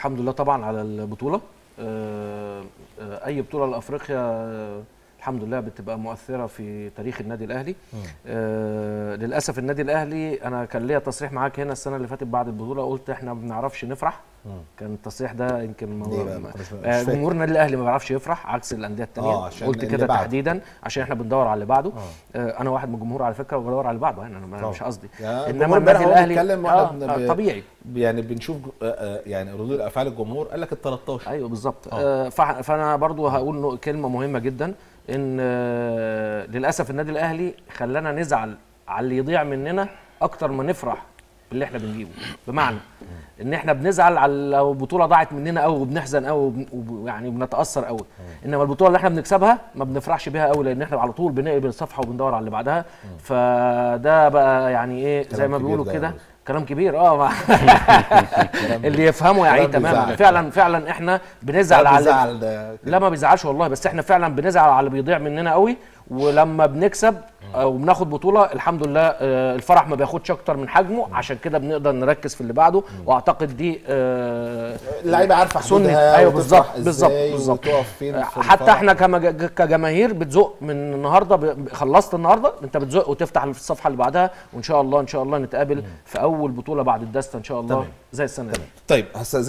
الحمد لله طبعا على البطوله آه، آه، اي بطوله لافريقيا آه، الحمد لله بتبقى مؤثره في تاريخ النادي الاهلي آه للاسف النادي الاهلي انا كان ليا تصريح معاك هنا السنه اللي فاتت بعد البطوله قلت احنا ما بنعرفش نفرح كان التصريح ده يمكن ما ليه بقى؟ ما كناش- مش آه، فاكر. جمهور النادي الاهلي ما بيعرفش يفرح عكس الانديه الثانيه آه، عشان قلت اللي كده بعده. تحديدا عشان احنا بندور على اللي بعده آه انا واحد من الجمهور على فكره وبدور على اللي بعده يعني انا طبعا. مش قصدي يا انما الجمهور النادي امبارح وهو الاهلي بيتكلم آه واحنا بن- آه ب- طبيعي يعني بنشوف آه، آه، يعني ردود افعال الجمهور قال لك ال 13 ايوه بالظبط آه. آه فح- فانا برضو هقول نق- كلمه مهمه جدا ان آه للاسف النادي الاهلي خلانا نزعل على اللي يضيع مننا اكتر ما نفرح باللي احنا بنجيبه بمعنى ان احنا بنزعل على لو البطوله ضاعت مننا قوي وبنحزن قوي وبن- وب- يعني بنتاثر قوي انما البطوله اللي احنا بنكسبها ما بنفرحش بيها قوي لان احنا على طول بنقلب الصفحه وبندور على اللي بعدها فده بقى يعني ايه زي كلام ما كبير بيقولوا ده كده يا كلام كبير اه مع- اللي يفهمه يعيه كلام تماما بيزعل. فعلا فعلا احنا بنزعل على زعل ده لا ما بيزعلش والله بس احنا فعلا بنزعل على اللي بيضيع مننا قوي ولما بنكسب او بناخد بطوله الحمد لله آه، الفرح ما بياخدش اكتر من حجمه عشان كده بنقدر نركز في اللي بعده واعتقد دي آه، اللعيبه عارفه سنة. حدودها أيوة وتفرح بالظبط، إزاي بالظبط، بالظبط. وتقف فين في حتى الفرح. احنا كمج- كجماهير بتزق من النهارده ب- خلصت النهارده انت بتزق وتفتح الصفحه اللي بعدها وان شاء الله ان شاء الله نتقابل في اول بطوله بعد الدسته ان شاء الله تمام. زي السنه دي طيب هستأذن